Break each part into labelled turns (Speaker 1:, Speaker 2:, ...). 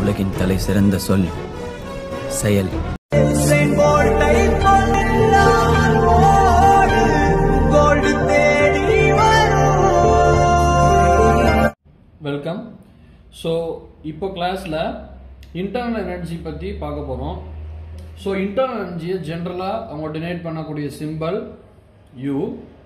Speaker 1: உலகின் தலை சிறந்த சொல் செயல்
Speaker 2: செயின்ட் போல்ட்டை கொல்லாமல் ஓடு, கோல்டு தேடி வரும்
Speaker 3: வெல்கம் ஸோ இப்போ கிளாஸில் இன்டர்னல் எனர்ஜி பற்றி பார்க்க போகிறோம் ஸோ இன்டர்னல் எனர்ஜியை ஜென்ரலாக அவங்க டினைட் பண்ணக்கூடிய சிம்பல் யூ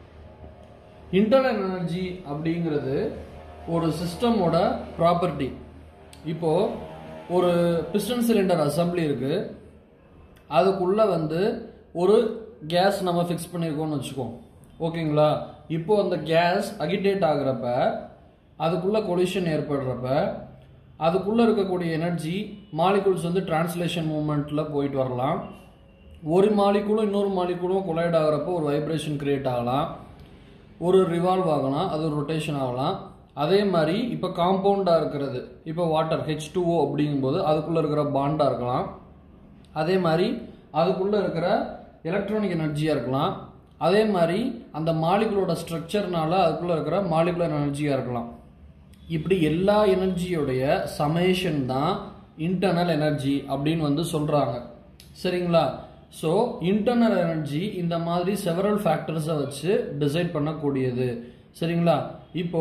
Speaker 3: இன்டர்னல் எனர்ஜி அப்படிங்கிறது ஒரு சிஸ்டமோட ப்ராப்பர்ட்டி இப்போ ஒரு பிஸ்டன் சிலிண்டர் அசம்பிளி இருக்கு அதுக்குள்ள வந்து ஒரு கேஸ் நம்ம ஃபிக்ஸ் பண்ணியிருக்கோம்னு வச்சுக்கோம் ஓகேங்களா இப்போ அந்த கேஸ் அகிடேட் ஆகுறப்ப அதுக்குள்ள கொலிஷன் ஏற்படுறப்ப அதுக்குள்ள இருக்கக்கூடிய எனர்ஜி மாலிகுல்ஸ் வந்து டிரான்ஸ்லேஷன் மூமெண்ட்ல போயிட்டு வரலாம் ஒரு மாலிகுலும் இன்னொரு மாலிகுலும் கொலைட் ஆகுறப்போ ஒரு வைப்ரேஷன் கிரியேட் ஆகலாம் ஒரு ரிவால்வ் ஆகலாம் அது ஒரு ரொட்டேஷன் ஆகலாம் அதே மாதிரி இப்போ காம்பவுண்டாக இருக்கிறது இப்போ வாட்டர் ஹெச் டூஓ அப்படிங்கும்போது அதுக்குள்ளே இருக்கிற பாண்டாக இருக்கலாம் அதே மாதிரி அதுக்குள்ளே இருக்கிற எலக்ட்ரானிக் எனர்ஜியாக இருக்கலாம் அதே மாதிரி அந்த மாலிகுலோட ஸ்ட்ரக்சர்னால அதுக்குள்ளே இருக்கிற மாலிகுலர் எனர்ஜியாக இருக்கலாம் இப்படி எல்லா எனர்ஜியோடைய சமேஷன் தான் இன்டர்னல் எனர்ஜி அப்படின்னு வந்து சொல்கிறாங்க சரிங்களா ஸோ இன்டர்னல் எனர்ஜி இந்த மாதிரி செவரல் ஃபேக்டர்ஸை வச்சு டிசைட் பண்ணக்கூடியது சரிங்களா இப்போ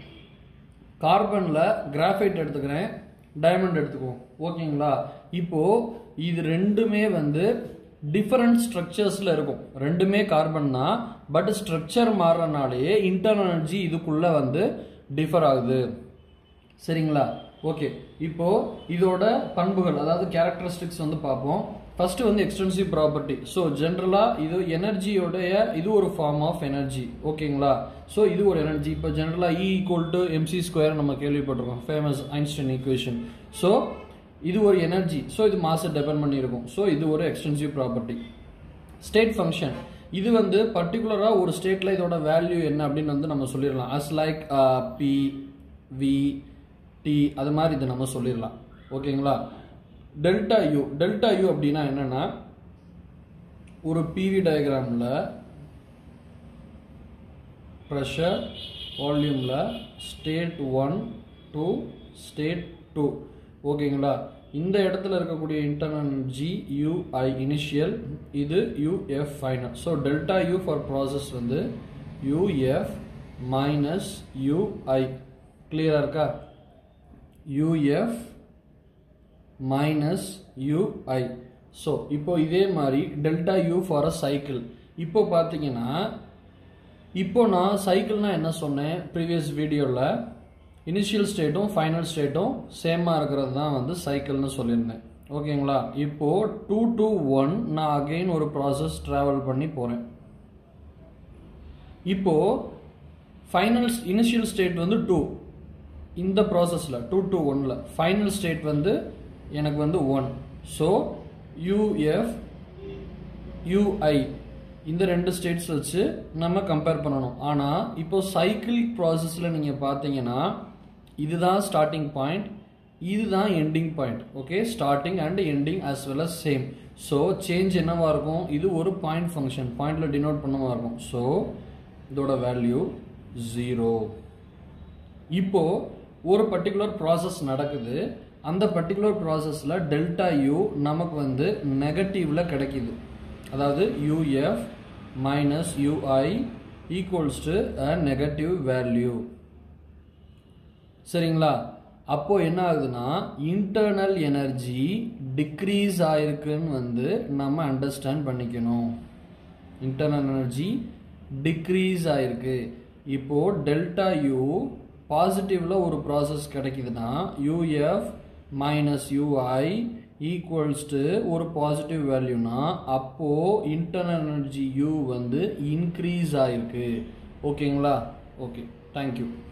Speaker 3: கார்பனில் கிராஃபைட் எடுத்துக்கிறேன் டைமண்ட் எடுத்துக்குவோம் ஓகேங்களா இப்போ இது ரெண்டுமே வந்து டிஃபரண்ட் ஸ்ட்ரக்சர்ஸில் இருக்கும் ரெண்டுமே கார்பன் தான் பட் ஸ்ட்ரக்சர் மாறுறனாலேயே இன்டர்னல் எனர்ஜி இதுக்குள்ளே வந்து டிஃபர் ஆகுது சரிங்களா ஓகே இப்போ இதோட பண்புகள் அதாவது கேரக்டரிஸ்டிக்ஸ் வந்து பார்ப்போம் ஃபர்ஸ்ட் வந்து எக்ஸ்டென்சிவ் ப்ராப்பர்ட்டி ஸோ ஜென்ரலாக இது எனர்ஜியோடைய இது ஒரு ஃபார்ம் ஆஃப் எனர்ஜி ஓகேங்களா ஸோ இது ஒரு எனர்ஜி இப்போ ஜென்ரலாக E equal to mc square நம்ம கேள்விப்பட்டிருக்கோம் ஃபேமஸ் ஐன்ஸ்டைன் ஈக்குவேஷன் ஸோ இது ஒரு எனர்ஜி ஸோ இது மாசை டிபெண்ட் பண்ணியிருக்கும் ஸோ இது ஒரு எக்ஸ்டென்சிவ் ப்ராப்பர்ட்டி ஸ்டேட் ஃபங்க்ஷன் இது வந்து பர்டிகுலராக ஒரு ஸ்டேட்டில் இதோட வேல்யூ என்ன அப்படின்னு வந்து நம்ம சொல்லிடலாம் as like P V T அது மாதிரி இதை நம்ம சொல்லிடலாம் ஓகேங்களா டெல்டா யூ டெல்டா யூ அப்படின்னா என்னன்னா ஒரு பிவி டயக்ராமில் ப்ரெஷர் வால்யூமில் state one to state two ஓகேங்களா இந்த இடத்துல இருக்கக்கூடிய இன்டர்னல் எனர்ஜி யூஐ இனிஷியல் இது UF final so delta U for process வந்து யூஎஃப் மைனஸ் யூஐ கிளியராக இருக்கா யூஎஃப் மைனஸ் யூஐ ஸோ இப்போ இதே மாதிரி delta U for a cycle இப்போ பார்த்தீங்கன்னா இப்போ நான் சைக்கிள்னா என்ன சொன்னேன் ப்ரீவியஸ் வீடியோவில் இனிஷியல் ஸ்டேட்டும் ஃபைனல் ஸ்டேட்டும் சேமாக இருக்கிறது தான் வந்து சைக்கிள்னு சொல்லியிருந்தேன் ஓகேங்களா இப்போ டூ டு ஒன் நான் அகெயின் ஒரு ப்ராசஸ் ட்ராவல் பண்ணி போகிறேன் இப்போ ஃபைனல் இனிஷியல் ஸ்டேட் வந்து டூ இந்த ப்ராசஸில் டூ டு ஒனில் ஃபைனல் ஸ்டேட் வந்து எனக்கு வந்து ஒன் ஸோ யூஎஃப் யூஐ இந்த ரெண்டு ஸ்டேட்ஸ் வச்சு நம்ம கம்பேர் பண்ணணும் ஆனால் இப்போ சைக்கிள் ப்ராசஸில் நீங்கள் பார்த்தீங்கன்னா இதுதான் ஸ்டார்டிங் பாயிண்ட் இதுதான் ending point okay starting and ending as well as same so change என்னவா இருக்கும் இது ஒரு பாயிண்ட் ஃபங்க்ஷன் பாயிண்டில் டினோட் பண்ணவா இருக்கும் ஸோ இதோட வேல்யூ ஜீரோ இப்போ ஒரு பர்டிகுலர் ப்ராசஸ் நடக்குது அந்த பர்டிகுலர் ப்ராசஸில் டெல்டா யூ நமக்கு வந்து நெகட்டிவ்ல கிடைக்குது அதாவது UF minus UI equals to a negative value சரிங்களா அப்போ என்ன ஆகுதுன்னா இன்டர்னல் எனர்ஜி டிக்ரீஸ் ஆயிருக்குன்னு வந்து நம்ம அண்டர்ஸ்டாண்ட் பண்ணிக்கணும் இன்டர்னல் எனர்ஜி டிக்ரீஸ் ஆயிருக்கு இப்போ டெல்டா யூ பாசிட்டிவ்ல ஒரு ப்ராசஸ் கிடைக்குதுன்னா UF minus UI equals to ஒரு பாசிட்டிவ் வேல்யூனா அப்போ இன்டர்னல் எனர்ஜி யூ வந்து இன்க்ரீஸ் ஆயிருக்கு ஓகேங்களா ஓகே தேங்க்யூ